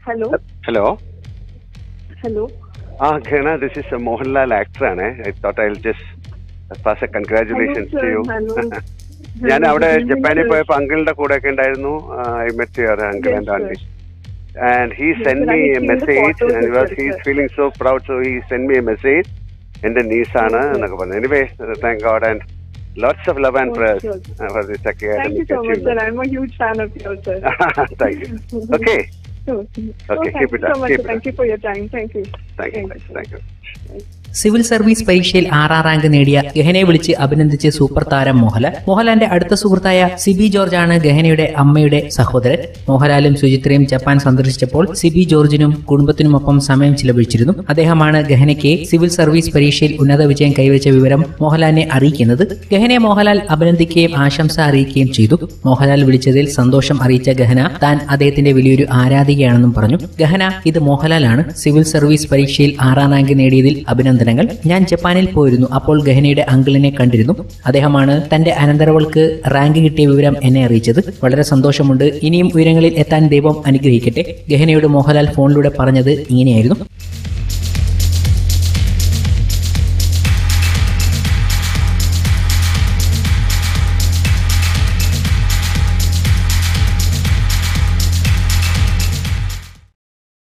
Hello hello hello ah ഘന this is Mohanlal actor ആണ് I thought I just pass a congratulations to you ഞാൻ അവിടെ ജപ്പാനിൽ പോയപ്പോ അങ്കിളിന്റെ കൂടെ ഒക്കെ ഉണ്ടായിരുന്നു I met your uncle Yes, and aunty sir. And he Yes, send sir. Me I a have seen the message photos, and was sir. He's feeling so proud so he send me a message എന്റെ നീസാണ് Yes, sir. എന്നൊക്കെ പറഞ്ഞു anyway thank God and lots of love and Oh, prayers sure. For this Thank you so much, sir. I'm a huge fan of yours, sir. Thank you okay So, Okay, oh, thank keep you it so up, much. keep sir. it Thank up. you for your time. Thank you. Thank you Thank you. Thank you civil service പരീക്ഷയിൽ ആറാം rank നേടിയ ഗഹനെ വിളിച്ച് അഭിനന്ദിച്ച് super താരം മോഹൻലാൽ മോഹൻലാലിന്റെ അടുത്ത സുഹൃത്തായ Sibi George ആണ് ഗഹനയുടെ അമ്മയുടെ സഹോദരൻ മോഹൻലാലും സുചിത്രയും ജപ്പാൻ സന്ദർശിച്ചപ്പോൾ സിബി ജോർജിനും കുടുംബത്തിനുമൊപ്പം സമയം ചിലവഴിച്ചിരുന്നു അദ്ദേഹമാണ് ഗഹനയ്ക്ക് സിവിൽ സർവീസ് പരീക്ഷയിൽ ഉന്നത വിജയം കൈവരിച്ച വിവരം മോഹൻലാലിനെ അറിയിക്കുന്നത് ഗഹനെ മോഹൻലാൽ അഭിനന്ദിക്കുകയും ആശംസ അറിയിക്കുകയും ചെയ്തു മോഹൻലാൽ വിളിച്ചതിൽ സന്തോഷം അറിയിച്ച ഗഹന താൻ അദ്ദേഹത്തിന്റെ വലിയൊരു ആരാധികയാണെന്നും പറഞ്ഞു ഗഹന ഇത് മോഹൻലാലാണ് സിവിൽ സർവീസ് പരീക്ഷയിൽ ആറാം റാങ്ക് നേടിയതിൽ അഭിനന്ദനങ്ങൾ ഞാൻ ജപ്പാനിൽ പോയിരുന്നു അപ്പോൾ ഗഹനയുടെ അങ്കിളിനെ കണ്ടിരുന്നു അദ്ദേഹമാണ് തന്റെ അനന്തരവൾക്ക് റാങ്ക് കിട്ടിയ വിവരം എന്നെ അറിയിച്ചത് വളരെ സന്തോഷമുണ്ട് ഇനിയും ഉയരങ്ങളിൽ എത്താൻ ദൈവം അനുഗ്രഹിക്കട്ടെ ഗഹനയോട് മോഹൻലാൽ ഫോണിലൂടെ പറഞ്ഞത് ഇങ്ങനെയായിരുന്നു